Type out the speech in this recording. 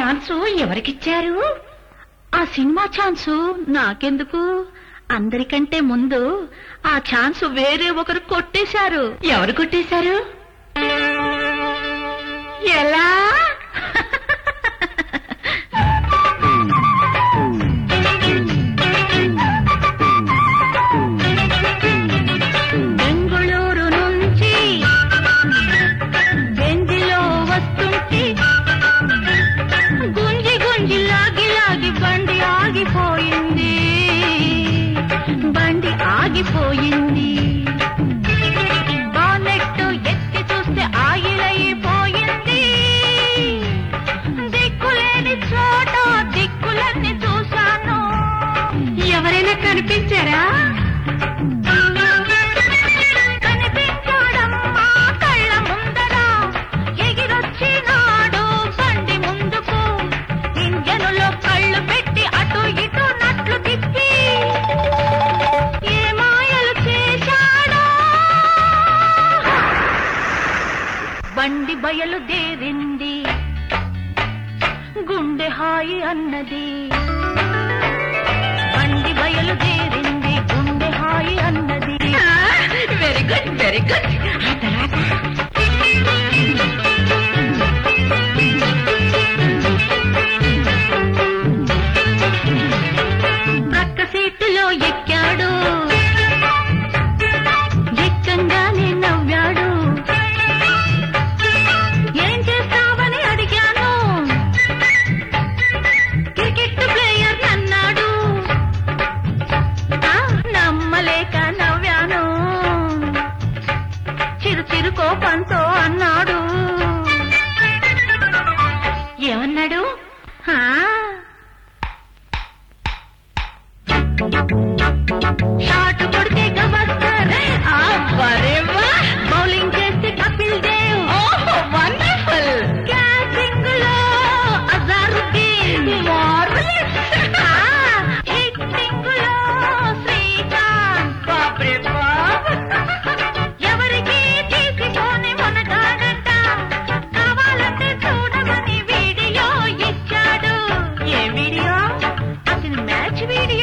chance ఎవరికిచ్చారు ఆ cinema chance నాకెందుకు అందరికంటే ముందు ఆ ఛాన్స్ వేరే ఒకరు కొట్టేశారు ఎవరు కొట్టేశారు ఎలా బెంగుళూరు నుంచి బెంజిలో వస్తుంటే గుంజి గుంజి లాగి లాగి బండి ఆగిపోయింది బండి ఆగిపోయింది బానెట్టు ఎత్తి చూస్తే ఆయిలైపోయింది దిక్కులేని చోట దిక్కులన్నీ చూశాను ఎవరైనా కనిపించారా కనిపించాడమ్మా కళ్ళ ముందర ఎగిరొచ్చినాడు బండి ముందుకు ఇంజనులో కళ్ళు పెట్టి అటు ఇటు నట్లు తిప్పి ఏ మాయలు చేశాడో బండి బయలుదేరింది గుండె హాయి అన్నది బండి బయలుదేరింది గుండె హాయి అన్నది వెరీ గుడ్ వెరీ గుడ్ ఆ తర్వాత ప్రక్క సీటులో ఎక్కాడు ఎక్కంగానే నవ్వాడు ఏం చేస్తావని అడిగాను క్రికెట్ ప్లేయర్ అన్నాడు ఆ, నమ్మలేక నవ్వాను చిరు చిరు కోపంతో అన్నాడు ఏమన్నాడు ఆ షాట్ కొడితే గవస్కర్ అబ్బరేవా బౌలింగ్ చేస్తే కపిల్ దేవ్ ఓహో వండర్ఫుల్ క్యాచింగ్ లో అజారుద్దీన్ మార్వెలస్ హిట్టింగ్ లో శ్రీకాంత్ బాబ్రే బాబ్ ఎవరికి తీసిపోని మనగాడంట కావాలంటే చూడమని వీడియో ఇచ్చాడు ఏ వీడియో అతని మ్యాచ్ వీడియో